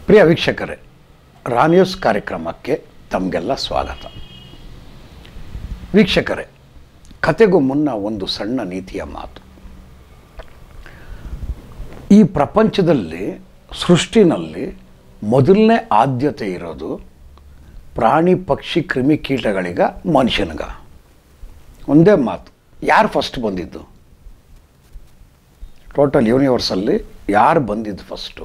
ಪ್ರಿಯ ವೀಕ್ಷಕರೇ ರಾನ್ಯೂಸ್ ಕಾರ್ಯಕ್ರಮಕ್ಕೆ ತಮಗೆಲ್ಲ ಸ್ವಾಗತ ವೀಕ್ಷಕರೇ ಕತೆಗೂ ಮುನ್ನ ಒಂದು ಸಣ್ಣ ನೀತಿಯ ಮಾತು ಈ ಪ್ರಪಂಚದಲ್ಲಿ ಸೃಷ್ಟಿನಲ್ಲಿ ಮೊದಲನೇ ಆದ್ಯತೆ ಇರೋದು ಪ್ರಾಣಿ ಪಕ್ಷಿ ಕ್ರಿಮಿಕೀಟಗಳಿಗ ಮನುಷ್ಯನಿಗ ಒಂದೇ ಮಾತು ಯಾರು ಫಸ್ಟ್ ಬಂದಿದ್ದು ಟೋಟಲ್ ಯೂನಿವರ್ಸಲ್ಲಿ ಯಾರು ಬಂದಿದ್ದು ಫಸ್ಟು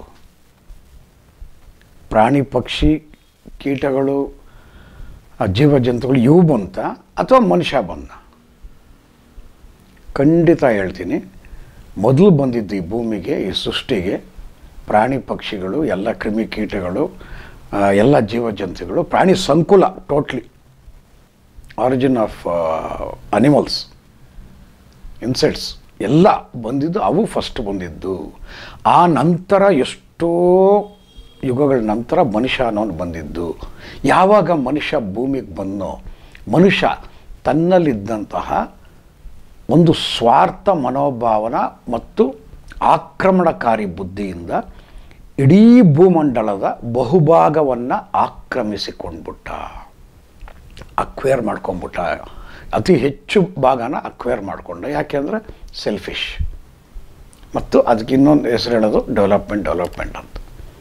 ಪ್ರಾಣಿ ಪಕ್ಷಿ ಕೀಟಗಳು ಆ ಜೀವ ಜಂತುಗಳು ಇವು ಬಂತ ಅಥವಾ ಮನುಷ್ಯ ಬಂದ ಖಂಡಿತ ಹೇಳ್ತೀನಿ ಮೊದಲು ಬಂದಿದ್ದು ಈ ಭೂಮಿಗೆ ಈ ಸೃಷ್ಟಿಗೆ ಪ್ರಾಣಿ ಪಕ್ಷಿಗಳು ಎಲ್ಲ ಕ್ರಿಮಿಕೀಟಗಳು ಆ, ಎಲ್ಲ ಜೀವ ಜಂತುಗಳು ಪ್ರಾಣಿ ಸಂಕುಲ totally origin of animals insects ಎಲ್ಲ ಬಂದಿದ್ದು ಅವು ಫಸ್ಟ್ ಬಂದಿದ್ದು ಆ ನಂತರ ಎಷ್ಟೋ ಯುಗಗಳ ನಂತರ ಮನುಷ್ಯ ಅನ್ನೋನು ಬಂದಿದ್ದು ಯಾವಾಗ ಮನುಷ್ಯ ಭೂಮಿಗೆ ಬಂದನೋ ಮನುಷ್ಯ ತನ್ನಲ್ಲಿದ್ದಂತಹ ಒಂದು ಸ್ವಾರ್ಥ ಮನೋಭಾವನ ಮತ್ತು ಆಕ್ರಮಣಕಾರಿ ಬುದ್ಧಿಯಿಂದ ಇಡೀ ಭೂಮಂಡಲದ ಬಹುಭಾಗವನ್ನು ಆಕ್ರಮಿಸಿಕೊಂಡ್ಬಿಟ್ಟ ಅಕ್ವೇರ್ ಮಾಡ್ಕೊಂಬಿಟ್ಟ ಅತಿ ಹೆಚ್ಚು ಭಾಗನ ಅಕ್ವೇರ್ ಮಾಡಿಕೊಂಡ ಯಾಕೆಂದರೆ ಸೆಲ್ಫಿಶ್ ಮತ್ತು ಅದಕ್ಕೆ ಇನ್ನೊಂದು ಹೆಸರು ಹೇಳೋದು ಡೆವಲಪ್ಮೆಂಟ್ ಡೆವಲಪ್ಮೆಂಟ್ ಅಂತ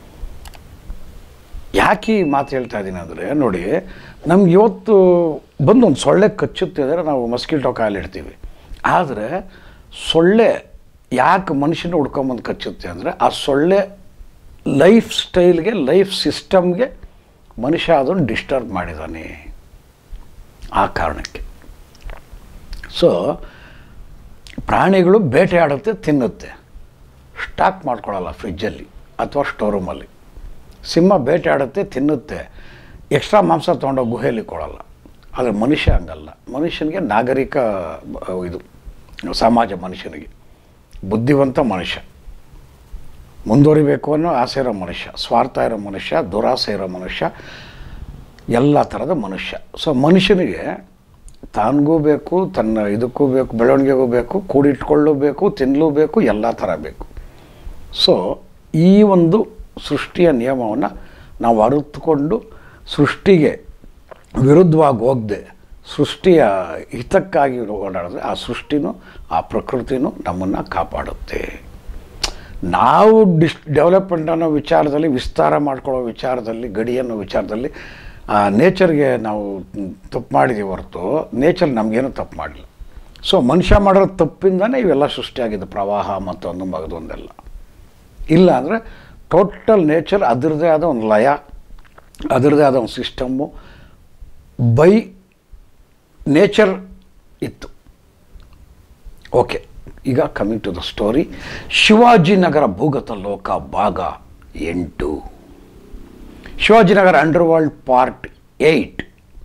ಯಾಕೆ ಈ ಮಾತು ಹೇಳ್ತಾ ಇದ್ದೀನಿ ಅಂದರೆ ನೋಡಿ ನಮ್ಗೆ ಇವತ್ತು ಬಂದು ಒಂದು ಸೊಳ್ಳೆ ಕಚ್ಚುತ್ತೆ ಅಂದರೆ ನಾವು ಮಸ್ಕಿಟೋ ಕಾಯಿಲೆ ಇಡ್ತೀವಿ ಆದರೆ ಸೊಳ್ಳೆ ಯಾಕೆ ಮನುಷ್ಯನ ಹುಡ್ಕೊಂಬಂದು ಕಚ್ಚುತ್ತೆ ಅಂದರೆ ಆ ಸೊಳ್ಳೆ ಲೈಫ್ ಸ್ಟೈಲ್ಗೆ ಲೈಫ್ ಸಿಸ್ಟಮ್ಗೆ ಮನುಷ್ಯ ಅದನ್ನು ಡಿಸ್ಟರ್ಬ್ ಮಾಡಿದ್ದಾನೆ ಆ ಕಾರಣಕ್ಕೆ ಸೊ ಪ್ರಾಣಿಗಳು ಬೇಟೆಯಾಡುತ್ತೆ ತಿನ್ನುತ್ತೆ ಸ್ಟಾಕ್ ಮಾಡ್ಕೊಳ್ಳಲ್ಲ ಫ್ರಿಜ್ಜಲ್ಲಿ ಅಥವಾ ಸ್ಟೋರೂಮಲ್ಲಿ ಸಿಂಹ ಬೇಟೆಯಾಡುತ್ತೆ ತಿನ್ನುತ್ತೆ ಎಕ್ಸ್ಟ್ರಾ ಮಾಂಸ ತೊಗೊಂಡೋಗಿ ಗುಹೆಯಲ್ಲಿ ಕೊಡಲ್ಲ ಆದರೆ ಮನುಷ್ಯ ಹಂಗಲ್ಲ ಮನುಷ್ಯನಿಗೆ ನಾಗರಿಕ ಬ- ಇದು ಸಮಾಜ ಮನುಷ್ಯನಿಗೆ ಬುದ್ಧಿವಂತ ಮನುಷ್ಯ ಮುಂದುವರಿಬೇಕು ಅನ್ನೋ ಆಸೆ ಇರೋ ಮನುಷ್ಯ ಸ್ವಾರ್ಥ ಇರೋ ಮನುಷ್ಯ ದುರಾಸೆ ಇರೋ ಮನುಷ್ಯ ಎಲ್ಲ ಥರದ ಮನುಷ್ಯ ಸೊ ಮನುಷ್ಯನಿಗೆ ತಾನಿಗೂ ಬೇಕು ತನ್ನ ಇದಕ್ಕೂ ಬೇಕು ಬೆಳವಣಿಗೆಗೂ ಬೇಕು ಕೂಡಿಟ್ಕೊಳ್ಳೂ ಬೇಕು ತಿನ್ನಲೂ ಬೇಕು ಎಲ್ಲ ಥರ ಬೇಕು ಸೊ ಈ ಒಂದು ಸೃಷ್ಟಿಯ ನಿಯಮವನ್ನು ನಾವು ಅರಿತುಕೊಂಡು ಸೃಷ್ಟಿಗೆ ವಿರುದ್ಧವಾಗಿ ಹೋಗದೆ ಸೃಷ್ಟಿಯ ಹಿತಕ್ಕಾಗಿ ಓಡಾಡಿದ್ರೆ ಆ ಸೃಷ್ಟಿನೂ ಆ ಪ್ರಕೃತಿನೂ ನಮ್ಮನ್ನು ಕಾಪಾಡುತ್ತೆ ನಾವು ಡಿಸ್ ಡೆವಲಪ್ಮೆಂಟ್ ಅನ್ನೋ ವಿಚಾರದಲ್ಲಿ ವಿಸ್ತಾರ ಮಾಡ್ಕೊಳ್ಳೋ ವಿಚಾರದಲ್ಲಿ ಗಡಿ ಅನ್ನೋ ವಿಚಾರದಲ್ಲಿ ನೇಚರ್ಗೆ ನಾವು ತಪ್ಪು ಮಾಡಿದ್ದೀವಿ ಹೊರತು ನೇಚರ್ ನಮಗೇನು ತಪ್ಪು ಮಾಡಿಲ್ಲ ಸೊ ಮನುಷ್ಯ ಮಾಡಿರೋ ತಪ್ಪಿಂದನೇ ಇವೆಲ್ಲ ಸೃಷ್ಟಿಯಾಗಿದೆ ಪ್ರವಾಹ ಮತ್ತು ಒಂದು ಮಗದೊಂದೆಲ್ಲ ಇಲ್ಲ ಅಂದರೆ ಟೋಟಲ್ ನೇಚರ್ ಅದರದ್ದೇ ಆದ ಒಂದು ಲಯ ಅದರದ್ದೇ ಆದ ಒಂದು ಸಿಸ್ಟಮ್ಮು ಬೈ ನೇಚರ್ ಇತ್ತು ಓಕೆ ಈಗ coming to the story Shivajinagar ಭೂಗತ ಲೋಕ ಭಾಗ ಎಂಟು Shivajinagar underworld part eight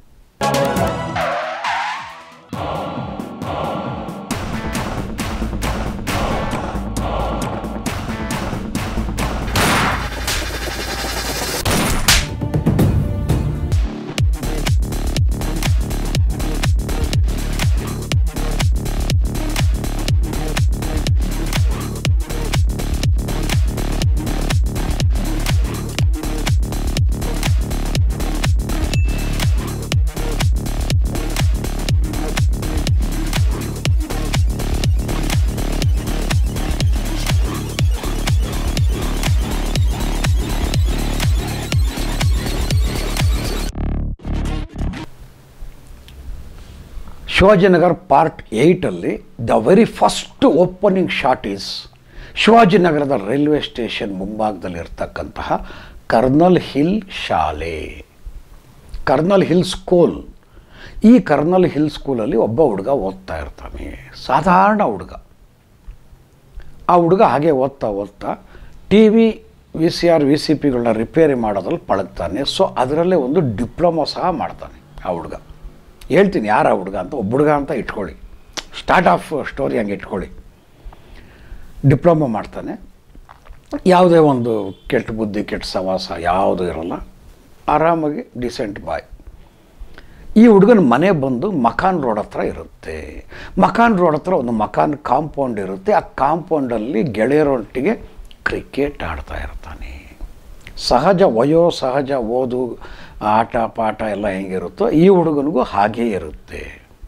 Shivajinagar part ಏಯ್ಟಲ್ಲಿ the very first opening shot is ಶಿವಾಜಿನಗರದ ರೈಲ್ವೆ ಸ್ಟೇಷನ್ ಮುಂಭಾಗದಲ್ಲಿ ಇರ್ತಕ್ಕಂತಹ ಕರ್ನಲ್ ಹಿಲ್ ಶಾಲೆ ಕರ್ನಲ್ ಹಿಲ್ ಸ್ಕೂಲ್ ಈ ಕರ್ನಲ್ ಹಿಲ್ ಸ್ಕೂಲಲ್ಲಿ ಒಬ್ಬ ಹುಡುಗ ಓದ್ತಾ ಇರ್ತಾನೆ ಸಾಧಾರಣ ಹುಡುಗ ಆ ಹುಡುಗ ಹಾಗೆ ಓದ್ತಾ ಓದ್ತಾ T V V C R V C ಪಿಗಳನ್ನ ರಿಪೇರಿ ಮಾಡೋದ್ರಲ್ಲಿ ಪಳಗ್ತಾನೆ ಸೊ ಅದರಲ್ಲೇ ಒಂದು ಡಿಪ್ಲೊಮಾ ಸಹ ಮಾಡ್ತಾನೆ ಆ ಹುಡುಗ ಹೇಳ್ತೀನಿ ಯಾರು ಆ ಹುಡುಗ ಅಂತ ಒಬ್ಬ ಹುಡುಗ ಅಂತ ಇಟ್ಕೊಳ್ಳಿ ಸ್ಟಾರ್ಟ್ ಆಫ್ ಸ್ಟೋರಿ ಹಂಗೆ ಇಟ್ಕೊಳ್ಳಿ ಡಿಪ್ಲೊಮಾ ಮಾಡ್ತಾನೆ ಯಾವುದೇ ಒಂದು ಕೆಟ್ಟ ಬುದ್ಧಿ ಕೆಟ್ಟ ಸವಾಸ ಯಾವುದೂ ಇರೋಲ್ಲ ಆರಾಮಾಗಿ ಡಿಸೆಂಟ್ ಬಾಯ್ ಈ ಹುಡುಗನ ಮನೆ ಬಂದು ಮಕಾನ್ ರೋಡ್ ಹತ್ರ ಇರುತ್ತೆ ಮಕಾನ್ ರೋಡ್ ಹತ್ರ ಒಂದು ಮಕಾನ್ ಕಾಂಪೌಂಡ್ ಇರುತ್ತೆ ಆ ಕಾಂಪೌಂಡಲ್ಲಿ ಗೆಳೆಯರೊಟ್ಟಿಗೆ ಕ್ರಿಕೆಟ್ ಆಡ್ತಾ ಇರ್ತಾನೆ ಸಹಜ ವಯೋ ಸಹಜ ಓದು ಆಟ ಪಾಠ ಎಲ್ಲ ಹೆಂಗಿರುತ್ತೋ ಈ ಹುಡುಗನಿಗೂ ಹಾಗೇ ಇರುತ್ತೆ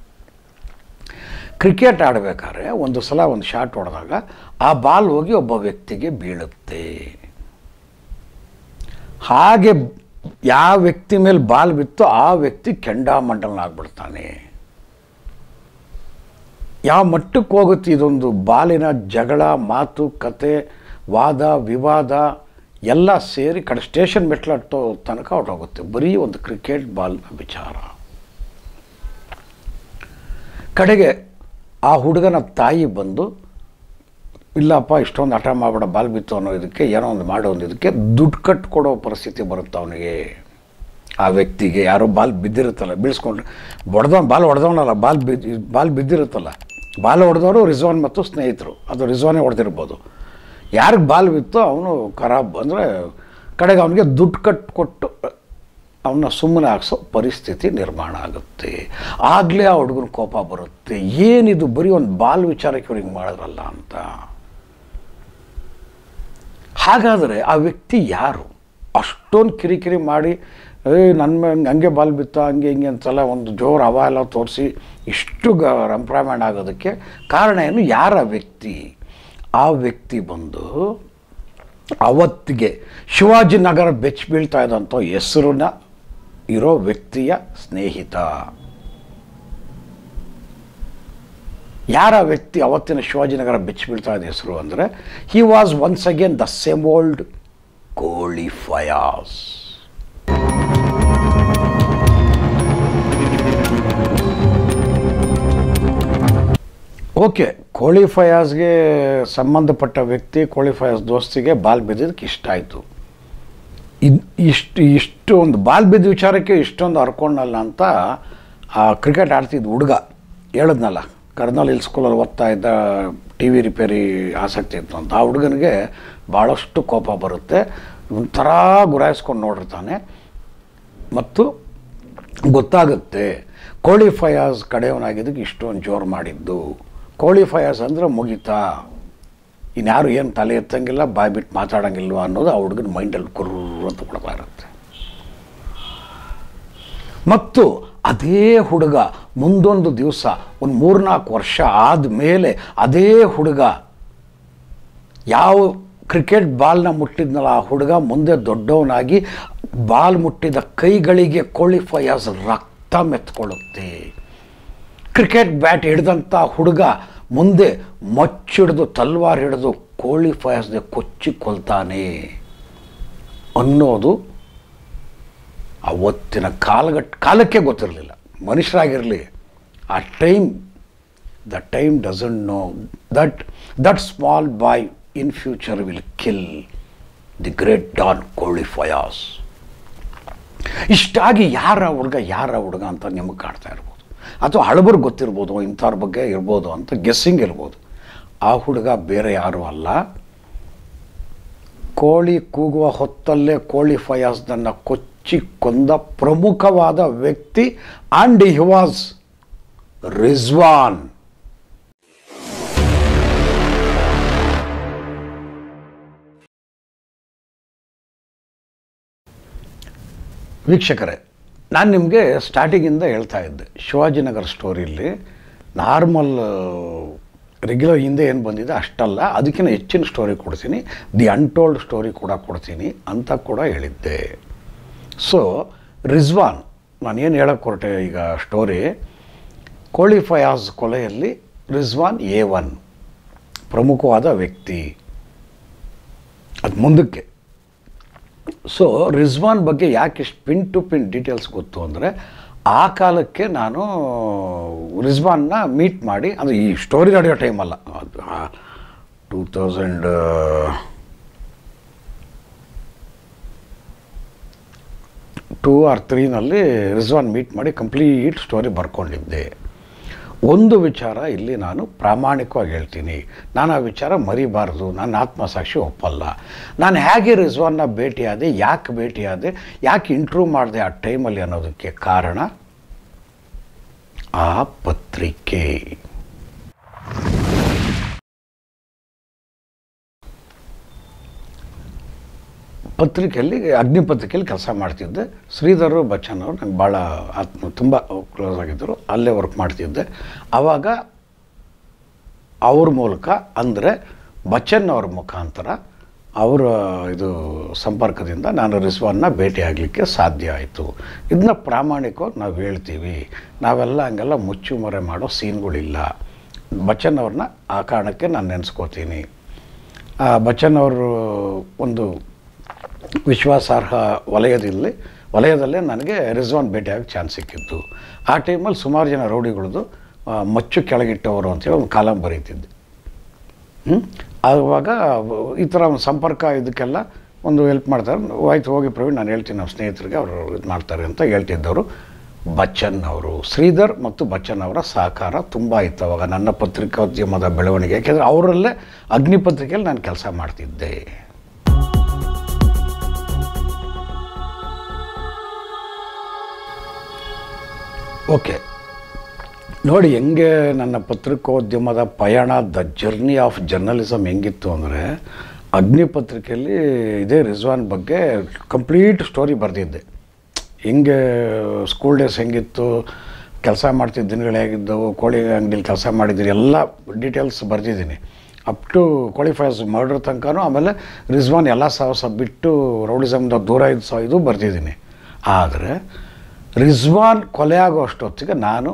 ಕ್ರಿಕೆಟ್ ಆಡಬೇಕಾದ್ರೆ ಒಂದು ಸಲ ಒಂದು ಶಾಟ್ ಹೊಡೆದಾಗ ಆ ಬಾಲ್ ಹೋಗಿ ಒಬ್ಬ ವ್ಯಕ್ತಿಗೆ ಬೀಳುತ್ತೆ ಹಾಗೆ ಯಾವ ವ್ಯಕ್ತಿ ಮೇಲೆ ಬಾಲ್ ಬಿತ್ತೋ ಆ ವ್ಯಕ್ತಿ ಕೆಂಡಾಮಂಡಲನಾಗ್ಬಿಡ್ತಾನೆ ಯಾವ ಮಟ್ಟಕ್ಕೆ ಹೋಗುತ್ತೆ ಇದೊಂದು ಬಾಲಿನ ಜಗಳ ಮಾತು ಕತೆ ವಾದ ವಿವಾದ ಎಲ್ಲ ಸೇರಿ ಕಡೆ ಸ್ಟೇಷನ್ ಮೆಟ್ಲಟ್ಟೋ ತನಕ ಹೊರಟೋಗುತ್ತೆ ಬರೀ ಒಂದು ಕ್ರಿಕೆಟ್ ಬಾಲ್ನ ವಿಚಾರ ಕಡೆಗೆ ಆ ಹುಡುಗನ ತಾಯಿ ಬಂದು ಇಲ್ಲಪ್ಪ ಇಷ್ಟೊಂದು ಹಠ ಮಾಡಬೇಡ ಬಾಲ್ ಬಿತ್ತು ಅನ್ನೋ ಇದಕ್ಕೆ ಏನೋ ಒಂದು ಮಾಡೋ ಒಂದು ಇದಕ್ಕೆ ದುಡ್ಡು ಕಟ್ಕೊಡೋ ಪರಿಸ್ಥಿತಿ ಬರುತ್ತೆ ಅವನಿಗೆ ಆ ವ್ಯಕ್ತಿಗೆ ಯಾರೋ ಬಾಲ್ ಬಿದ್ದಿರುತ್ತಲ್ಲ ಬೀಳ್ಸ್ಕೊಂಡು ಹೊಡೆದವನು ಬಾಲ್ ಹೊಡೆದವನಲ್ಲ ಬಾಲ್ ಬಿದ್ದು ಬಾಲ್ ಬಿದ್ದಿರುತ್ತಲ್ಲ ಬಾಲ್ ಹೊಡೆದವರು ರಿಜ್ವಾನ್ ಮತ್ತು ಸ್ನೇಹಿತರು ಅದು ರಿಜ್ವಾನೇ ಹೊಡೆದಿರ್ಬೋದು ಯಾರಿಗೆ ಬಾಲ್ ಬಿತ್ತೋ ಅವನು ಖರಾಬ್ ಅಂದರೆ ಕಡೆಗೆ ಅವನಿಗೆ ದುಡ್ಡು ಕಟ್ಟು ಕೊಟ್ಟು ಅವನ್ನ ಸುಮ್ಮನೆ ಹಾಕ್ಸೋ ಪರಿಸ್ಥಿತಿ ನಿರ್ಮಾಣ ಆಗುತ್ತೆ ಆಗಲೇ ಆ ಹುಡುಗನ ಕೋಪ ಬರುತ್ತೆ ಏನಿದು ಬರೀ ಒಂದು ಬಾಲ್ ವಿಚಾರಕ್ಕೆ ಇವ್ರಿಗೆ ಮಾಡಿದ್ರಲ್ಲ ಅಂತ ಹಾಗಾದರೆ ಆ ವ್ಯಕ್ತಿ ಯಾರು ಅಷ್ಟೊಂದು ಕಿರಿಕಿರಿ ಮಾಡಿ ಏ ನನ್ನ ಮೇಲೆ ಹಂಗೆ ಬಾಲ್ ಬಿತ್ತ ಹಂಗೆ ಹಿಂಗೆ ಅಂತೆಲ್ಲ ಒಂದು ಜೋರು ಹವ ಎಲ್ಲ ತೋರಿಸಿ ಇಷ್ಟು ಗ ರಂಪ್ರಾಮಾಯಣ ಆಗೋದಕ್ಕೆ ಕಾರಣ ಏನು ಯಾರ ವ್ಯಕ್ತಿ ಆ ವ್ಯಕ್ತಿ ಬಂದು ಅವತ್ತಿಗೆ ಶಿವಾಜಿನಗರ ಬೆಚ್ಚ ಬೀಳ್ತಾ ಇದ್ದಂಥ ಹೆಸರನ್ನ ಇರೋ ವ್ಯಕ್ತಿಯ ಸ್ನೇಹಿತ ಯಾರ ವ್ಯಕ್ತಿ ಅವತ್ತಿನ ಶಿವಾಜಿನಗರ ಬೆಚ್ಚ ಬೀಳ್ತಾ ಇದ್ದ ಹೆಸರು ಅಂದರೆ he was once again the same old Koli Fayaz okay ಕೋಳಿ ಫಯಾಜ್ಗೆ ಸಂಬಂಧಪಟ್ಟ ವ್ಯಕ್ತಿ ಕೋಳಿ ಫಯಾಜ್ ದೋಸ್ತಿಗೆ ಬಾಲ್ ಬಿದ್ದಿದ್ದಕ್ಕೆ ಇಷ್ಟ ಆಯಿತು ಇದು ಇಷ್ಟು ಇಷ್ಟು ಒಂದು ಬಾಲ್ ಬಿದ್ದ ವಿಚಾರಕ್ಕೆ ಇಷ್ಟೊಂದು ಹರ್ಕೊಂಡಲ್ಲ ಅಂತ ಆ ಕ್ರಿಕೆಟ್ ಆಡ್ತಿದ್ದ ಹುಡುಗ ಹೇಳಿದ್ನಲ್ಲ ಕರ್ನಲ್ ಹಿಲ್ ಸ್ಕೂಲಲ್ಲಿ ಓದ್ತಾ ಇದ್ದ ಟಿ ವಿ ರಿಪೇರಿ ಆಸಕ್ತಿ ಇತ್ತು ಅಂತ ಆ ಹುಡುಗನಿಗೆ ಭಾಳಷ್ಟು ಕೋಪ ಬರುತ್ತೆ ಒಂಥರ ಗುರಾಯಿಸ್ಕೊಂಡು ನೋಡಿರ್ತಾನೆ ಮತ್ತು ಗೊತ್ತಾಗುತ್ತೆ ಕೋಳಿ ಫಯಾಜ್ ಕಡೆಯವನಾಗಿದ್ದಕ್ಕೆ ಇಷ್ಟೊಂದು ಜೋರು ಮಾಡಿದ್ದು ಕೋಳಿ ಫಯಾಜ್ ಅಂದರೆ ಮುಗಿತಾ ಇನ್ಯಾರು ಏನು ತಲೆ ಎತ್ತಂಗಿಲ್ಲ ಬಾಯ್ ಬಿಟ್ಟು ಮಾತಾಡೋಂಗಿಲ್ವ ಅನ್ನೋದು ಆ ಹುಡುಗನ ಮೈಂಡಲ್ಲಿ ಕುರ್ರು ಅಂತ ಕೊಡ್ತಾ ಇರುತ್ತೆ ಮತ್ತು ಅದೇ ಹುಡುಗ ಮುಂದೊಂದು ದಿವಸ ಒಂದು ಮೂರ್ನಾಲ್ಕು ವರ್ಷ ಆದಮೇಲೆ ಅದೇ ಹುಡುಗ ಯಾವ ಕ್ರಿಕೆಟ್ ಬಾಲ್ನ ಮುಟ್ಟಿದ್ನಲ್ಲ ಆ ಹುಡುಗ ಮುಂದೆ ದೊಡ್ಡವನಾಗಿ ಬಾಲ್ ಮುಟ್ಟಿದ ಕೈಗಳಿಗೆ ಕೋಳಿ ಫಯಾಸ್ ರಕ್ತ ಮೆತ್ಕೊಳ್ಳುತ್ತೆ ಕ್ರಿಕೆಟ್ ಬ್ಯಾಟ್ ಹಿಡ್ದಂಥ ಹುಡುಗ ಮುಂದೆ ಮಚ್ಚಿಡ್ದು ತಲ್ವಾರ್ ಹಿಡಿದು ಕೋಳಿ ಫಯಾಸ್ಗೆ ಕೊಚ್ಚಿ ಕೊಲ್ತಾನೆ ಅನ್ನೋದು ಅವತ್ತಿನ ಕಾಲಘಟ್ಟ ಕಾಲಕ್ಕೆ ಗೊತ್ತಿರಲಿಲ್ಲ ಮನುಷ್ಯರಾಗಿರಲಿ ಆ time the time doesn't know that that small boy in future will kill the great don Koli Fayaz ಇಷ್ಟಾಗಿ ಯಾರ ಹುಡುಗ ಯಾರ ಹುಡುಗ ಅಂತ ನಿಮಗೆ ಕಾಡ್ತಾ ಇರ್ಬೋದು ಅಥವಾ ಹಳಬರು ಗೊತ್ತಿರ್ಬೋದು ಇಂಥವ್ರ ಬಗ್ಗೆ ಇರ್ಬೋದು ಅಂತ ಗೆಸ್ಸಿಂಗ್ ಇರ್ಬೋದು ಆ ಹುಡುಗ ಬೇರೆ ಯಾರೂ ಅಲ್ಲ ಕೋಳಿ ಕೂಗುವ ಹೊತ್ತಲ್ಲೇ ಕೋಳಿ ಫಯಾಸ್ದನ್ನು ಕೊಚ್ಚಿ ಕೊಂದ ಪ್ರಮುಖವಾದ ವ್ಯಕ್ತಿ ಆ್ಯಂಡ್ ಹಿ ವಾಸ್ ರಿಜ್ವಾನ್ ವೀಕ್ಷಕರೇ ನಾನು ನಿಮಗೆ ಸ್ಟಾರ್ಟಿಂಗಿಂದ ಹೇಳ್ತಾ ಇದ್ದೆ ಶಿವಾಜಿನಗರ ಸ್ಟೋರಿಯಲ್ಲಿ ನಾರ್ಮಲ್ ರೆಗ್ಯುಲರ್ ಹಿಂದೆ ಏನು ಬಂದಿದೆ ಅಷ್ಟಲ್ಲ ಅದಕ್ಕಿಂತ ಹೆಚ್ಚಿನ ಸ್ಟೋರಿ ಕೊಡ್ತೀನಿ ದಿ ಅನ್ಟೋಲ್ಡ್ ಸ್ಟೋರಿ ಕೂಡ ಕೊಡ್ತೀನಿ ಅಂತ ಕೂಡ ಹೇಳಿದ್ದೆ ಸೊ ರಿಜ್ವಾನ್ ನಾನು ಏನು ಹೇಳಕ್ಕೆ ಹೊರಟೆ ಈಗ ಸ್ಟೋರಿ ಕೋಳಿ ಫಯಾಜ್ ಕೊಲೆಯಲ್ಲಿ ರಿಜ್ವಾನ್ ಎ ಒನ್ ಪ್ರಮುಖವಾದ ವ್ಯಕ್ತಿ ಅದು ಮುಂದಕ್ಕೆ ಸೊ ರಿಜ್ವಾನ್ ಬಗ್ಗೆ ಯಾಕೆ ಇಷ್ಟು ಪಿನ್ ಟು ಪಿನ್ ಡೀಟೇಲ್ಸ್ ಗೊತ್ತು ಅಂದರೆ ಆ ಕಾಲಕ್ಕೆ ನಾನು ರಿಜ್ವಾನ್ನ ಮೀಟ್ ಮಾಡಿ ಅಂದರೆ ಈ ಸ್ಟೋರಿ ನಡೆಯೋ ಟೈಮಲ್ಲ ಅದು ಟೂ ತೌಸಂಡ್ ಟೂ ಆರ್ ತ್ರೀನಲ್ಲಿ ರಿಜ್ವಾನ್ ಮೀಟ್ ಮಾಡಿ ಕಂಪ್ಲೀಟ್ ಸ್ಟೋರಿ ಬರ್ಕೊಂಡಿದ್ದೆ ಒಂದು ವಿಚಾರ ಇಲ್ಲಿ ನಾನು ಪ್ರಾಮಾಣಿಕವಾಗಿ ಹೇಳ್ತೀನಿ ನಾನು ಆ ವಿಚಾರ ಮರಿಬಾರ್ದು ನನ್ನ ಆತ್ಮಸಾಕ್ಷಿ ಒಪ್ಪಲ್ಲ ನಾನು ಹೇಗೆ ರಿಜ್ವಾನ್ನ ಭೇಟಿಯಾದೆ ಯಾಕೆ ಭೇಟಿಯಾದೆ ಯಾಕೆ ಇಂಟ್ರ್ಯೂ ಮಾಡಿದೆ ಆ ಟೈಮಲ್ಲಿ ಅನ್ನೋದಕ್ಕೆ ಕಾರಣ ಆ ಪತ್ರಿಕೆ ಪತ್ರಿಕೆಯಲ್ಲಿ ಅಗ್ನಿ ಪತ್ರಿಕೆಯಲ್ಲಿ ಕೆಲಸ ಮಾಡ್ತಿದ್ದೆ ಶ್ರೀಧರು ಬಚ್ಚನ್ ಅವರು ನಂಗೆ ಭಾಳ ಆತ್ಮ ತುಂಬ ಕ್ಲೋಸ್ ಆಗಿದ್ದರು ಅಲ್ಲೇ ವರ್ಕ್ ಮಾಡ್ತಿದ್ದೆ ಆವಾಗ ಅವ್ರ ಮೂಲಕ ಅಂದರೆ ಬಚ್ಚನ್ ಅವ್ರ ಮುಖಾಂತರ ಅವರ ಇದು ಸಂಪರ್ಕದಿಂದ ನಾನು ರಿಸ್ವಾನ್ನ ಭೇಟಿ ಆಗಲಿಕ್ಕೆ ಸಾಧ್ಯ ಆಯಿತು ಇದನ್ನ ಪ್ರಾಮಾಣಿಕವಾಗಿ ನಾವು ಹೇಳ್ತೀವಿ ನಾವೆಲ್ಲ ಹಂಗೆಲ್ಲ ಮುಚ್ಚು ಮರೆ ಮಾಡೋ ಸೀನ್ಗಳಿಲ್ಲ ಬಚ್ಚನ್ ಅವ್ರನ್ನ ಆ ಕಾರಣಕ್ಕೆ ನಾನು ನೆನೆಸ್ಕೋತೀನಿ ಆ ಬಚ್ಚನ್ ಅವರು ಒಂದು ವಿಶ್ವಾಸಾರ್ಹ ವಲಯದಲ್ಲಿ ವಲಯದಲ್ಲೇ ನನಗೆ ರಿಜ್ವಾನ್ ಭೇಟಿಯಾಗಿ ಚಾನ್ಸ್ ಸಿಕ್ಕಿತ್ತು ಆ ಟೈಮಲ್ಲಿ ಸುಮಾರು ಜನ ರೌಡಿಗಳದ್ದು ಆ, ಮಚ್ಚು ಕೆಳಗಿಟ್ಟವರು ಅಂತೇಳಿ ಒಂದು ಕಾಲಂ ಬರೀತಿದ್ದೆ ಹ್ಮ್? ಆವಾಗ ಈ ಥರ ಒಂದು ಸಂಪರ್ಕ ಇದಕ್ಕೆಲ್ಲ ಒಂದು ಹೆಲ್ಪ್ ಮಾಡ್ತಾರೆ ಆಯ್ತು ಹೋಗಿ ಪ್ರವೀಣ್ ನಾನು ಹೇಳ್ತೀನಿ ನಮ್ಮ ಸ್ನೇಹಿತರಿಗೆ ಅವರು ಇದು ಮಾಡ್ತಾರೆ ಅಂತ ಹೇಳ್ತಿದ್ದವರು ಬಚ್ಚನ್ ಅವರು ಶ್ರೀಧರ್ ಮತ್ತು ಬಚ್ಚನ್ ಅವರ ಸಹಕಾರ ತುಂಬ ಇತ್ತು ಅವಾಗ ನನ್ನ ಪತ್ರಿಕೋದ್ಯಮದ ಬೆಳವಣಿಗೆ ಯಾಕೆಂದರೆ ಅವರಲ್ಲೇ ಅಗ್ನಿ ಪತ್ರಿಕೆಯಲ್ಲಿ ನಾನು ಕೆಲಸ ಮಾಡ್ತಿದ್ದೆ ಓಕೆ ನೋಡಿ ಹೆಂಗೆ ನನ್ನ ಪತ್ರಿಕೋದ್ಯಮದ ಪಯಣ ದ ಜರ್ನಿ ಆಫ್ ಜರ್ನಲಿಸಮ್ ಹೆಂಗಿತ್ತು ಅಂದರೆ ಅಗ್ನಿ ಪತ್ರಿಕೆಯಲ್ಲಿ ಇದೇ ರಿಜ್ವಾನ್ ಬಗ್ಗೆ ಕಂಪ್ಲೀಟ್ ಸ್ಟೋರಿ ಬರೆದಿದ್ದೆ ಹೆಂಗೆ ಸ್ಕೂಲ್ ಡೇಸ್ ಹೆಂಗಿತ್ತು ಕೆಲಸ ಮಾಡ್ತಿದ್ದ ದಿನಗಳು ಹೇಗಿದ್ದವು ಕೋಳಿ ಅಂಗಡಿಲಿ ಕೆಲಸ ಮಾಡಿದ್ದೀನಿ ಎಲ್ಲ ಡೀಟೇಲ್ಸ್ ಬರೆದಿದ್ದೀನಿ ಅಪ್ ಟು ಕ್ವಾಲಿಫೈಸ್ ಮರ್ಡರ್ ತನಕನೂ ಆಮೇಲೆ ರಿಜ್ವಾನ್ ಎಲ್ಲ ಸಾಹಸ ಬಿಟ್ಟು ರೌಡಿಸಮ್ದ ದೂರ ಇದ್ದು ಸಹ ಇದು ಬರೆದಿದ್ದೀನಿ ಆದರೆ ರಿಜ್ವಾನ್ ಕೊಲೆ ಆಗೋ ಅಷ್ಟೊತ್ತಿಗೆ ನಾನು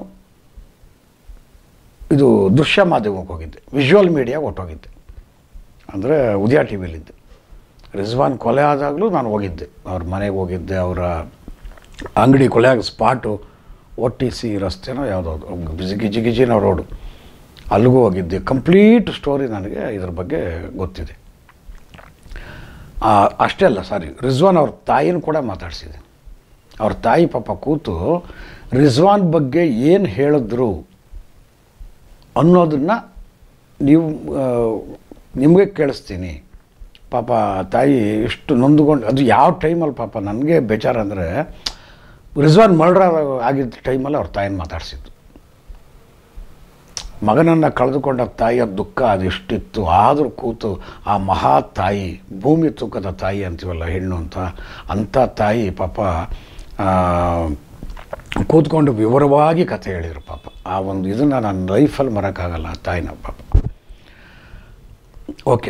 ಇದು ದೃಶ್ಯ ಮಾಧ್ಯಮಕ್ಕೆ ಹೋಗಿದ್ದೆ ವಿಜುವಲ್ ಮೀಡಿಯಾಗೆ ಹೊಟ್ಟೋಗಿದ್ದೆ ಅಂದರೆ ಉದಯ ಟಿ ವಿಲಿದ್ದೆ ರಿಜ್ವಾನ್ ಕೊಲೆ ಆದಾಗಲೂ ನಾನು ಹೋಗಿದ್ದೆ ಅವ್ರ ಮನೆಗೆ ಹೋಗಿದ್ದೆ ಅವರ ಅಂಗಡಿ ಕೊಲೆ ಆಗೋ ಸ್ಪಾಟು ಒ ಟಿ ಸಿ ರಸ್ತೆನೋ ಯಾವುದೋ ಬಿಜಿ ಗಿಜಿ ಗಿಜಿನೋ ರೋಡು ಅಲ್ಲಿಗೂ ಹೋಗಿದ್ದೆ ಕಂಪ್ಲೀಟ್ ಸ್ಟೋರಿ ನನಗೆ ಇದ್ರ ಬಗ್ಗೆ ಗೊತ್ತಿದೆ ಆ, ಅಷ್ಟೇ ಅಲ್ಲ ಸಾರಿ ರಿಜ್ವಾನ್ ಅವ್ರ ತಾಯಿನೂ ಕೂಡ ಮಾತಾಡ್ಸಿದೆ ಅವ್ರ ತಾಯಿ ಪಾಪ ಕೂತು ರಿಜ್ವಾನ್ ಬಗ್ಗೆ ಏನು ಹೇಳಿದ್ರು ಅನ್ನೋದನ್ನು ನೀವು ಆ, ನಿಮಗೆ ಕೇಳಿಸ್ತೀನಿ ಪಾಪ ತಾಯಿ ಎಷ್ಟು ನೊಂದುಕೊಂಡು ಅದು ಯಾವ ಟೈಮಲ್ಲಿ ಪಾಪ ನನಗೆ ಬೇಜಾರಂದರೆ ರಿಜ್ವಾನ್ ಮರ್ಡರ್ ಆಗಿದ್ದ ಟೈಮಲ್ಲಿ ಅವ್ರ ತಾಯಿನ ಮಾತಾಡಿಸಿದ್ದು ಮಗನನ್ನು ಕಳೆದುಕೊಂಡ ತಾಯಿಯ ದುಃಖ ಅದೆಷ್ಟಿತ್ತು ಆದರೂ ಕೂತು ಆ ಮಹಾ ತಾಯಿ ಭೂಮಿ ತೂಕದ ತಾಯಿ ಅಂತೀವಲ್ಲ ಹೆಣ್ಣು ಅಂತ ಅಂಥ ತಾಯಿ ಪಾಪ ಆ, ಕೂತ್ಕೊಂಡು ವಿವರವಾಗಿ ಕಥೆ ಹೇಳಿದರು ಪಾಪ ಆ ಒಂದು ಇದನ್ನು ನನ್ನ ಲೈಫಲ್ಲಿ ಮರೋಕ್ಕಾಗಲ್ಲ ಆ ತಾಯಿನ ಪಾಪ ಓಕೆ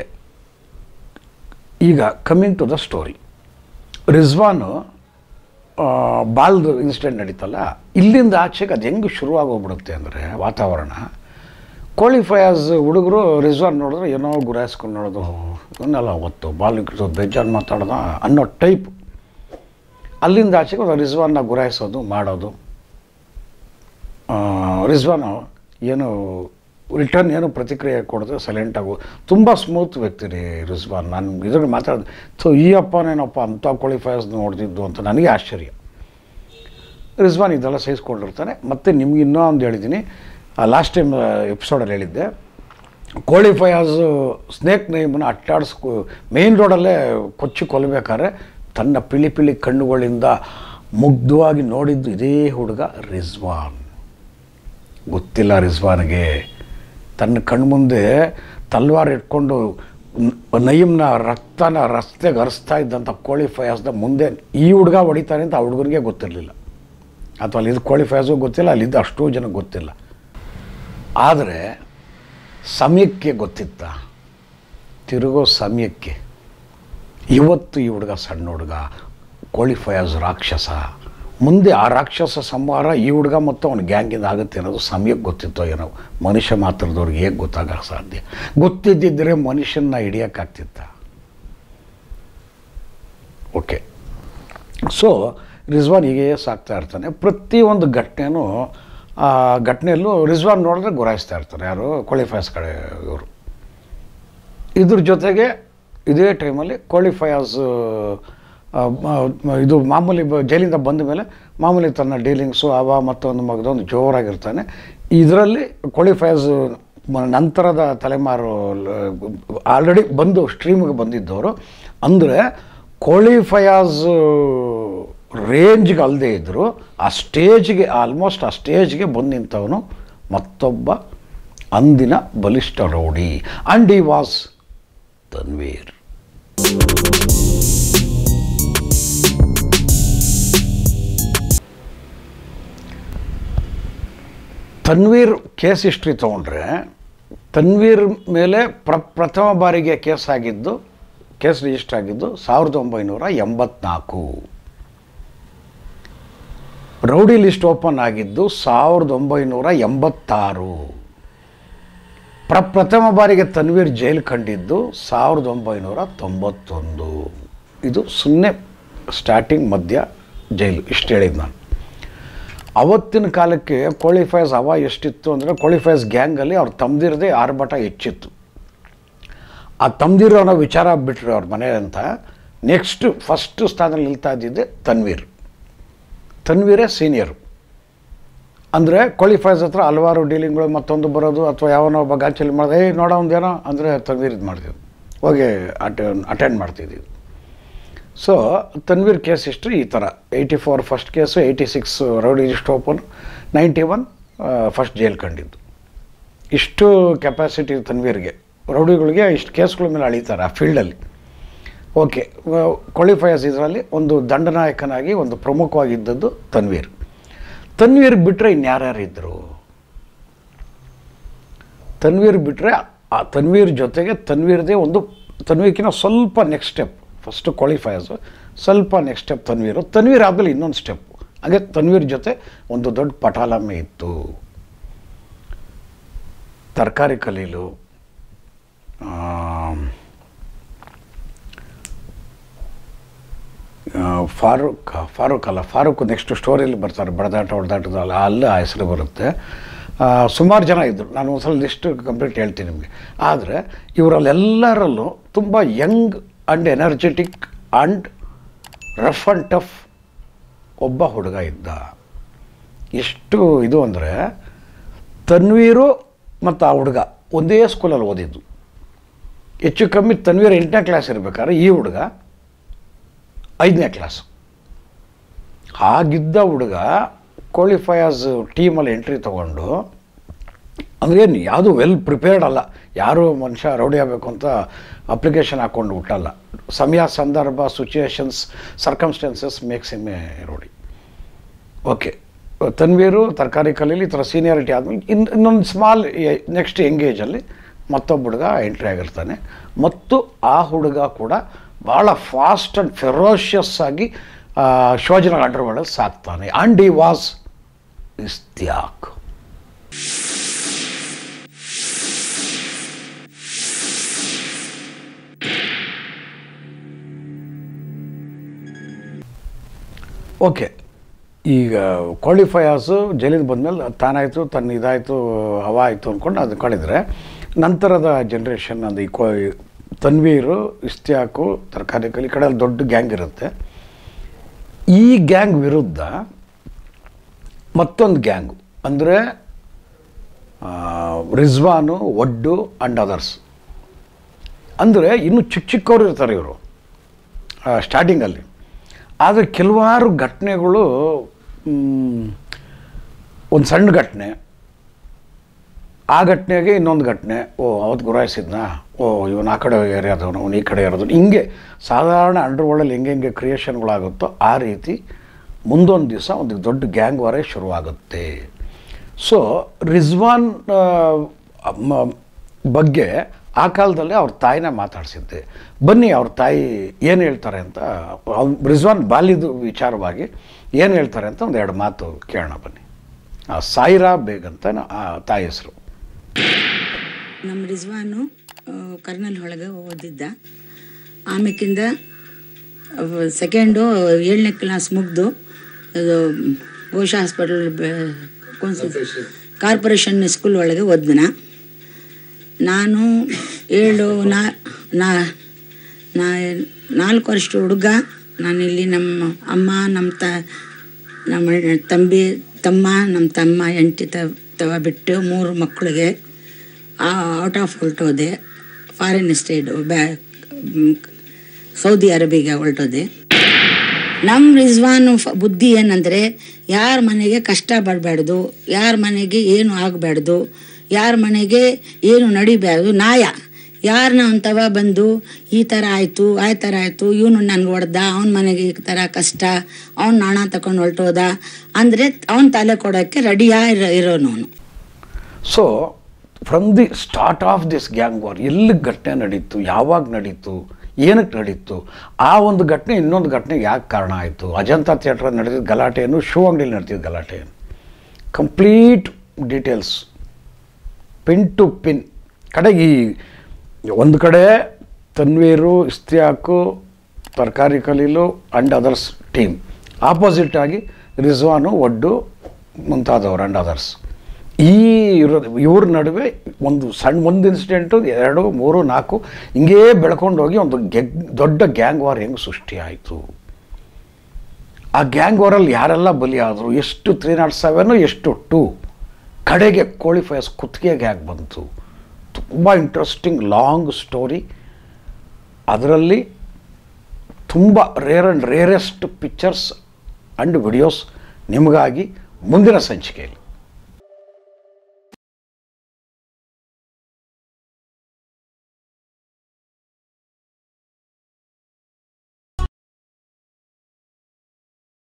ಈಗ coming to the story Rizwan ಆ, ಬಾಲ್ದು ಇನ್ಸಿಡೆಂಟ್ ನಡೀತಲ್ಲ ಇಲ್ಲಿಂದ ಆಚೆಗೆ ಅದು ಹೆಂಗೆ ಶುರುವಾಗೋಗ್ಬಿಡುತ್ತೆ ಅಂದರೆ ವಾತಾವರಣ ಕೋಳಿ ಫಯಾಜ್ ಹುಡುಗರು ರಿಜ್ವಾನ್ ನೋಡಿದ್ರೆ ಏನೋ ಗುರಾಯಿಸ್ಕೊಂಡು ನೋಡೋದು ಇವನ್ನೆಲ್ಲ ಒತ್ತು ಬಾಲ್ ಬೇಜಾರು ಮಾತಾಡೋದ ಅನ್ನೋ ಟೈಪ್ ಅಲ್ಲಿಂದ ಆಚೆಗೆ ಒಂದು ರಿಜ್ವಾನ್ನ ಗುರಾಯಿಸೋದು ಮಾಡೋದು ಆ, ರಿಜ್ವಾನು ಏನು ರಿಟರ್ನ್ ಏನು ಪ್ರತಿಕ್ರಿಯೆ ಕೊಡೋದು ಸೈಲೆಂಟಾಗು ತುಂಬ ಸ್ಮೂತ್ ವ್ಯಕ್ತಿ ರೀ ರಿಜ್ವಾನ್ ನಾನು ಇದ್ರಲ್ಲಿ ಮಾತಾಡೋದು ಸೊ ಈ ಅಪ್ಪನೇನಪ್ಪ ಅಂಥ ಕ್ವಾಲಿಫೈರ್ಸ್ ನೋಡ್ತಿದ್ದು ಅಂತ ನನಗೆ ಆಶ್ಚರ್ಯ ರಿಜ್ವಾನ್ ಇದೆಲ್ಲ ಸಹಿಸ್ಕೊಂಡಿರ್ತಾನೆ ಮತ್ತು ನಿಮ್ಗೆ ಇನ್ನೂ ಒಂದು ಹೇಳಿದ್ದೀನಿ ಲಾಸ್ಟ್ ಟೈಮ್ ಎಪಿಸೋಡಲ್ಲಿ ಹೇಳಿದ್ದೆ ಕೋಳಿ ಫಯಾಜು ಸ್ನೇಕ್ ನೇಮನ್ನು ಅಟ್ಟಾಡಿಸ್ಕೊ ಮೇನ್ ರೋಡಲ್ಲೇ ಕೊಚ್ಚಿ ಕೊಲ್ಲಬೇಕಾದ್ರೆ ತನ್ನ ಪಿಳಿ ಪಿಳಿ ಕಣ್ಣುಗಳಿಂದ ಮುಗ್ಧವಾಗಿ ನೋಡಿದ್ದು ಇದೇ ಹುಡುಗ ರಿಜ್ವಾನ್ ಗೊತ್ತಿಲ್ಲ ರಿಜ್ವಾನ್ಗೆ ತನ್ನ ಕಣ್ಮುಂದೆ ತಲ್ವಾರ್ ಇಟ್ಕೊಂಡು ನ- ನಯೀಮ್ನ ರಕ್ತನ ರಸ್ತೆಗೆ ಹರಿಸ್ತಾ ಇದ್ದಂಥ ಕೋಳಿ ಫಯಾಜ್ದ ಮುಂದೆ ಈ ಹುಡುಗ ಹೊಡಿತಾನೆ ಅಂತ ಆ ಹುಡುಗನಿಗೆ ಗೊತ್ತಿರಲಿಲ್ಲ ಅಥವಾ ಅಲ್ಲಿದ್ದು ಕೋಳಿ ಫಯಾಜು ಗೊತ್ತಿಲ್ಲ ಅಲ್ಲಿದ್ದ ಅಷ್ಟೂ ಜನ ಗೊತ್ತಿಲ್ಲ ಆದರೆ ಸಮಯಕ್ಕೆ ಗೊತ್ತಿತ್ತ ತಿರುಗೋ ಸಮಯಕ್ಕೆ ಇವತ್ತು ಈ ಹುಡುಗ ಸಣ್ಣ ಹುಡುಗ ಕೋಳಿ ಫಯಾಜ್ ರಾಕ್ಷಸ ಮುಂದೆ ಆ ರಾಕ್ಷಸ ಸಂಹಾರ ಈ ಹುಡುಗ ಮತ್ತು ಅವನ ಗ್ಯಾಂಗಿಂದ ಆಗುತ್ತೆ ಅನ್ನೋದು ಸಮಯಕ್ಕೆ ಗೊತ್ತಿತ್ತೋ ಏನೋ ಮನುಷ್ಯ ಮಾತ್ರದವ್ರಿಗೆ ಹೇಗೆ ಗೊತ್ತಾಗಕ್ಕೆ ಸಾಧ್ಯ ಗೊತ್ತಿದ್ದಿದ್ದರೆ ಮನುಷ್ಯನ ಹಿಡಿಯೋಕ್ಕಾಗ್ತಿತ್ತ ಓಕೆ ಸೊ ರಿಜ್ವಾನ್ ಹೀಗೆ ಸಾಕ್ತಾ ಇರ್ತಾನೆ ಪ್ರತಿಯೊಂದು ಘಟನೆನೂ ಆ ಘಟನೆಯಲ್ಲೂ ರಿಜ್ವಾನ್ ನೋಡಿದ್ರೆ ಗುರಾಯಿಸ್ತಾ ಇರ್ತಾರೆ ಯಾರು ಕ್ವಾಲಿಫೈಸ್ ಕಡೆ ಇವರು ಇದ್ರ ಜೊತೆಗೆ ಇದೇ ಟೈಮಲ್ಲಿ ಕ್ವಾಲಿಫೈಯರ್ಸ್ ಇದು ಮಾಮೂಲಿ ಬ ಜೈಲಿಂದ ಬಂದ ಮೇಲೆ ಮಾಮೂಲಿ ತನ್ನ ಡೀಲಿಂಗ್ಸು ಅವ ಮತ್ತೊಂದು ಮಗದೊಂದು ಜೋರಾಗಿರ್ತಾನೆ ಇದರಲ್ಲಿ ಕ್ವಾಲಿಫೈಯರ್ಸ್ ನಂತರದ ತಲೆಮಾರು ಆಲ್ರೆಡಿ ಬಂದು ಸ್ಟ್ರೀಮ್ಗೆ ಬಂದಿದ್ದವರು ಅಂದರೆ ಕ್ವಾಲಿಫೈಯರ್ಸ್ ರೇಂಜ್ಗೆ ಅಲ್ಲದೆ ಇದ್ದರು ಆ ಸ್ಟೇಜ್ಗೆ ಆಲ್ಮೋಸ್ಟ್ ಆ ಸ್ಟೇಜ್ಗೆ ಬಂದು ನಿಂತವನು ಮತ್ತೊಬ್ಬ ಅಂದಿನ ಬಲಿಷ್ಠ ರೌಡಿ ಆ್ಯಂಡ್ ಈ was Tanveer Tanveer case history ತೊಗೊಂಡ್ರೆ ತನ್ವೀರ್ ಮೇಲೆ ಪ್ರ ಪ್ರಥಮ ಬಾರಿಗೆ ಕೇಸ್ ಆಗಿದ್ದು ಕೇಸ್ ರಿಜಿಸ್ಟರ್ ಆಗಿದ್ದು ಸಾವಿರದ ಒಂಬೈನೂರ ಎಂಬತ್ನಾಲ್ಕು ರೌಡಿ ಲಿಸ್ಟ್ ಓಪನ್ ಆಗಿದ್ದು ಸಾವಿರದ ಒಂಬೈನೂರ ಎಂಬತ್ತಾರು ಪ್ರಪ್ರಥಮ ಬಾರಿಗೆ ತನ್ವೀರ್ ಜೈಲು ಕಂಡಿದ್ದು ಸಾವಿರದ ಒಂಬೈನೂರ ತೊಂಬತ್ತೊಂದು ಇದು ಸುಮ್ಮನೆ ಸ್ಟಾರ್ಟಿಂಗ್ ಮಧ್ಯ ಜೈಲು ಇಷ್ಟು ಹೇಳಿದ್ದು ನಾನು ಅವತ್ತಿನ ಕಾಲಕ್ಕೆ ಕ್ವಾಲಿಫೈಸ್ ಹವ ಎಷ್ಟಿತ್ತು ಅಂದರೆ ಕ್ವಾಲಿಫೈಸ್ ಗ್ಯಾಂಗಲ್ಲಿ ಅವ್ರು ತಮ್ದಿರದೆ ಆರ್ಭಟ ಹೆಚ್ಚಿತ್ತು ಆ ತಮ್ದಿರೋ ಅನ್ನೋ ವಿಚಾರ ಬಿಟ್ಟರು ಅವ್ರ ಮನೆ ಅಂತ ನೆಕ್ಸ್ಟ್ ಫಸ್ಟ್ ಸ್ಥಾನದಲ್ಲಿ ನಿಲ್ತಾ ಇದ್ದಿದ್ದೆ ತನ್ವೀರ್ ತನ್ವೀರೇ ಸೀನಿಯರು ಅಂದರೆ ಕ್ವಾಲಿಫೈಸ್ ಹತ್ರ ಹಲವಾರು ಡೀಲಿಂಗ್ಗಳು ಮತ್ತೊಂದು ಬರೋದು ಅಥವಾ ಯಾವನೋ ಒಬ್ಬ ಗಾಚಲ್ಲಿ ಮಾಡಿದೆ ಏಯ್ ನೋಡೋ ಒಂದೇನೋ ಅಂದರೆ ತನ್ವೀರ್ ಇದು ಮಾಡ್ತಿದ್ವು ಹೋಗಿ ಅಟೆಂಡ್ ಅಟೆಂಡ್ ಮಾಡ್ತಿದ್ದಿದ್ದು ಸೊ ತನ್ವೀರ್ ಕೇಸ್ ಹಿಸ್ಟ್ರಿ ಈ ಥರ eighty four first case eighty six rowdy list open ninety one first jail ಕಂಡಿದ್ದು ಇಷ್ಟು ಕೆಪಾಸಿಟಿ ತನ್ವೀರ್ಗೆ ರೌಡಿಗಳಿಗೆ ಇಷ್ಟು ಕೇಸ್ಗಳ ಮೇಲೆ ಅಳೀತಾರೆ ಆ ಫೀಲ್ಡಲ್ಲಿ ಓಕೆ ಕ್ವಾಲಿಫೈಯರ್ಸ್ ಇದರಲ್ಲಿ ಒಂದು ದಂಡನಾಯಕನಾಗಿ ಒಂದು ಪ್ರಮುಖವಾಗಿದ್ದದ್ದು ತನ್ವೀರ್ ತನ್ವೀರ್ ಬಿಟ್ಟರೆ ಇನ್ಯಾರ್ಯಾರಿದ್ದರು ತನ್ವೀರ್ ಬಿಟ್ಟರೆ ಆ ತನ್ವೀರ್ ಜೊತೆಗೆ ತನ್ವೀರ್ದೇ ಒಂದು ತನ್ವೀರ್ಕಿಂತ ಸ್ವಲ್ಪ ನೆಕ್ಸ್ಟ್ ಸ್ಟೆಪ್ ಫಸ್ಟು ಕ್ವಾಲಿಫೈಯರ್ಸು ಸ್ವಲ್ಪ ನೆಕ್ಸ್ಟ್ ಸ್ಟೆಪ್ ತನ್ವೀರು ತನ್ವೀರ್ ಆದಮೇಲೆ ಇನ್ನೊಂದು ಸ್ಟೆಪ್ ಹಾಗೆ ತನ್ವೀರ್ ಜೊತೆ ಒಂದು ದೊಡ್ಡ ಪಟಾಲಮ್ಮೆ ಇತ್ತು ತರಕಾರಿ ಕಲೀಲು ಆಮ್, ಆ, ಫಾರೂಕ್ ಫಾರೂಕ್ ಅಲ್ಲ ಫಾರೂಕ್ ನೆಕ್ಸ್ಟ್ ಸ್ಟೋರಿಯಲ್ಲಿ ಬರ್ತಾರೆ ಬಡದಾಟ ಹೊಡೆದಾಟದಲ್ಲ ಅಲ್ಲಿ ಆ ಹೆಸರು ಬರುತ್ತೆ ಆ, ಸುಮಾರು ಜನ ಇದ್ದರು ನಾನು ಒಂದ್ಸಲ ಲಿಸ್ಟ್ ಕಂಪ್ಲೀಟ್ ಹೇಳ್ತೀನಿ ನಿಮಗೆ ಆದರೆ ಇವರಲ್ಲೆಲ್ಲರಲ್ಲೂ ತುಂಬ young and energetic and rough and tough ಒಬ್ಬ ಹುಡುಗ ಇದ್ದ ಎಷ್ಟು ಇದು ಅಂದರೆ ತನ್ವೀರು ಮತ್ತು ಆ ಹುಡುಗ ಒಂದೇ ಸ್ಕೂಲಲ್ಲಿ ಓದಿದ್ದು ಹೆಚ್ಚು ಕಮ್ಮಿ ತನ್ವೀರ್ ಎಂಟನೇ ಕ್ಲಾಸ್ ಇರ್ಬೇಕಾದ್ರೆ ಈ ಹುಡುಗ ಐದನೇ ಕ್ಲಾಸ್ ಹಾಗಿದ್ದ ಹುಡುಗ ಕ್ವಾಲಿಫೈಯರ್ಸ್ ಟೀಮಲ್ಲಿ ಎಂಟ್ರಿ ತೊಗೊಂಡು ಅಂದ್ರೇನು ಯಾವುದು ವೆಲ್ ಪ್ರಿಪೇರ್ಡ್ ಅಲ್ಲ ಯಾರೂ ಮನುಷ್ಯ ರೌಡಿ ಆಗಬೇಕು ಅಂತ ಅಪ್ಲಿಕೇಶನ್ ಹಾಕ್ಕೊಂಡು ಹುಟ್ಟಲ್ಲ ಸಮಯ ಸಂದರ್ಭ situations circumstances makes him a rowdy okay Tanveer Tarakari Khalil ಈ ಥರ ಸೀನಿಯಾರಿಟಿ ಆದಮೇಲೆ ಇನ್ನು ಇನ್ನೊಂದು ಸ್ಮಾಲ್ ನೆಕ್ಸ್ಟ್ ಎಂಗೇಜಲ್ಲಿ ಮತ್ತೊಬ್ಬ ಹುಡುಗ ಎಂಟ್ರಿ ಆಗಿರ್ತಾನೆ ಮತ್ತು ಆ ಹುಡುಗ ಕೂಡ ಭಾಳ ಫಾಸ್ಟ್ ಆ್ಯಂಡ್ ಫೆರೋಷಿಯಸ್ ಆಗಿ ಶೋಜನ ಅಂಡರ್ವರ್ಲ್ಡ್ ಸಾಕ್ತಾನೆ ಆ್ಯಂಡ್ ಈ ವಾಸ್ ಇಸ್ತ್ಯಾಕ್ ಓಕೆ ಈಗ ಕ್ವಾಲಿಫೈಯರ್ಸು ಜೈಲಿಗೆ ಬಂದಮೇಲೆ ತಾನಾಯಿತು ತನ್ನ ಇದಾಯಿತು ಹವ ಆಯಿತು ಅಂದ್ಕೊಂಡು ಅದು ಕಳೆದ್ರೆ ನಂತರದ ಜನ್ರೇಷನ್ ಅದು ಈ ಕೊ ತನ್ವೀರು ಇಸ್ತ್ಯಾಕು ತರಕಾರಿ ಕಲಿ ಈ ಕಡೆ ಅಲ್ಲಿ ದೊಡ್ಡ ಗ್ಯಾಂಗ್ ಇರುತ್ತೆ ಈ ಗ್ಯಾಂಗ್ ವಿರುದ್ಧ ಮತ್ತೊಂದು ಗ್ಯಾಂಗು ಅಂದರೆ ರಿಜ್ವಾನು ಒಡ್ಡು ಆ್ಯಂಡ್ ಅದರ್ಸ್ ಅಂದರೆ ಇನ್ನು ಚಿಕ್ಕ ಚಿಕ್ಕವರು ಇರ್ತಾರೆ ಇವರು ಸ್ಟಾರ್ಟಿಂಗಲ್ಲಿ ಆದರೆ ಕೆಲವಾರು ಘಟನೆಗಳು ಒಂದು ಸಣ್ಣ ಘಟನೆ ಆ ಘಟನೆಗೆ ಇನ್ನೊಂದು ಘಟನೆ ಓ ಅವತ್ತು ಗುರಾಯಿಸಿದ್ನಾ ಓ ಇವನು ಆ ಕಡೆ ಏರಿಯಾದವನು ಅವನು ಈ ಕಡೆ ಇರೋದು ಹಿಂಗೆ ಸಾಧಾರಣ ಅಂಡರ್ ವರ್ಲ್ಡಲ್ಲಿ ಹೆಂಗೆ ಹೆಂಗೆ ಕ್ರಿಯೇಷನ್ಗಳಾಗುತ್ತೋ ಆ ರೀತಿ ಮುಂದೊಂದು ದಿವಸ ಒಂದು ದೊಡ್ಡ ಗ್ಯಾಂಗ್ ವಾರೇ ಶುರುವಾಗುತ್ತೆ ಸೊ ರಿಜ್ವಾನ್ ಆ, ಮ- ಬಗ್ಗೆ ಆ ಕಾಲದಲ್ಲಿ ಅವ್ರ ತಾಯಿನ ಮಾತಾಡಿಸಿದ್ದೆ ಬನ್ನಿ ಅವ್ರ ತಾಯಿ ಏನು ಹೇಳ್ತಾರೆ ಅಂತ ಅವ್ನ್ ರಿಜ್ವಾನ್ ಬಾಲ್ಯದ ವಿಚಾರವಾಗಿ ಏನು ಹೇಳ್ತಾರೆ ಅಂತ ಒಂದು ಎರಡು ಮಾತು ಕೇಳೋಣ ಬನ್ನಿ ಆ ಸಾಯಿರಾ ಬೇಗ್ ಅಂತ ನ- ಆ ತಾಯಿ ಹೆಸರು ನಮ್ಮ ರಿಜ್ವಾನು ಆ, ಕರ್ನಲ್ ಒಳಗೆ ಓದಿದ್ದ ಆಮೇಕಿಂದ ಸೆಕೆಂಡು ಏಳನೇ ಕ್ಲಾಸ್ ಮುಗಿದು ಅದು ಘೋಷ ಹಾಸ್ಪಿಟಲ್ ಕಾರ್ಪೊರೇಷನ್ ಸ್ಕೂಲ್ ಒಳಗೆ ಓದ್ನ ನಾನು ಏಳು ನಾ ನಾ ನಾ ನಾಲ್ಕು ವರ್ಷದ ಹುಡುಗ ನಾನಿಲ್ಲಿ ನಮ್ಮ ಅಮ್ಮ ನಮ್ಮ ತ ನಮ್ಮ ತಂಬಿ ತಮ್ಮ ನಮ್ಮ ತಮ್ಮ ಎಂಟಿ ತ ತವ ಬಿಟ್ಟು ಮೂರು ಮಕ್ಕಳಿಗೆ ಔಟ್ ಆಫ್ ಹೊರಟೋದೆ ಫಾರಿನ್ ಸ್ಟೇಟು ಬ್ಯಾ ಮ್, ಸೌದಿ ಅರೇಬಿಯಾಗೆ ಹೊರಟೋದೆ ನಮ್ಮ ರಿಜ್ವಾನ್ ಫ- ಬುದ್ಧಿ ಏನಂದರೆ ಯಾರ ಮನೆಗೆ ಕಷ್ಟ ಬರಬಾರ್ದು ಯಾರ ಮನೆಗೆ ಏನು ಆಗಬಾರ್ದು ಯಾರ ಮನೆಗೆ ಏನು ನಡಿಬಾರ್ದು ನಾಯ ಯಾರನ್ನ ಅಂತವ ಬಂದು ಈ ಥರ ಆಯಿತು ಆ ಥರ ಆಯಿತು ಇವನು ನನ್ಗೆ ಹೊಡೆದ ಅವನ ಮನೆಗೆ ಈ ಥರ ಕಷ್ಟ ಅವ್ನು ನಾಣ ತಗೊಂಡು ಹೊರಟೋದ ಅಂದರೆ ಅವನ ತಲೆ ಕೊಡೋಕ್ಕೆ ರೆಡಿಯಾಗಿ ಇರೋನು ಅವನು so from the start of this gang war ಎಲ್ಲಿ ಘಟನೆ ನಡೀತು ಯಾವಾಗ ನಡೀತು ಏನಕ್ಕೆ ನಡೀತು ಆ ಒಂದು ಘಟನೆ ಇನ್ನೊಂದು ಘಟನೆಗೆ ಯಾಕೆ ಕಾರಣ ಆಯಿತು ಅಜಂತಾ ಥಿಯೇಟ್ರಲ್ಲಿ ನಡೆದಿದ್ದ ಗಲಾಟೆಯನ್ನು ಶೂ ಅಂಗಡಿಯಲ್ಲಿ ನಡೆದಿದ್ದ ಗಲಾಟೆ complete details pin to pin ಕಡೆಗೆ ಈ ಒಂದು ಕಡೆ Tanveer Ishtiyaq Tarakari Khalil and others team opposite ಆಗಿ ರಿಜ್ವಾನು ಒಡ್ಡು ಮುಂತಾದವರು ಆ್ಯಂಡ್ ಅದರ್ಸ್ ಈ ಇರೋದು ಇವ್ರ ನಡುವೆ ಒಂದು ಸಣ್ಣ ಒಂದು ಇನ್ಸಿಡೆಂಟು ಎರಡು ಮೂರು ನಾಲ್ಕು ಹಿಂಗೇ ಬೆಳ್ಕೊಂಡು ಹೋಗಿ ಒಂದು ಗೆಗ್ ದೊಡ್ಡ ಗ್ಯಾಂಗ್ ವಾರ್ ಹೆಂಗೆ ಸೃಷ್ಟಿ ಆಯಿತು ಆ ಗ್ಯಾಂಗ್ ವಾರಲ್ಲಿ ಯಾರೆಲ್ಲ ಬಲಿಯಾದರು ಎಷ್ಟು ತ್ರೀ ನಾಟ್ ಸೆವೆನು ಎಷ್ಟು ಟೂ ಕಡೆಗೆ ಕೋಳಿ ಫೈಸ್ ಕುತ್ತಿಗೆಗೆ ಯಾಕೆ ಬಂತು ತುಂಬ ಇಂಟ್ರೆಸ್ಟಿಂಗ್ ಲಾಂಗ್ ಸ್ಟೋರಿ ಅದರಲ್ಲಿ ತುಂಬ rare and rarest pictures and videos ನಿಮಗಾಗಿ ಮುಂದಿನ ಸಂಚಿಕೆಯಲ್ಲಿ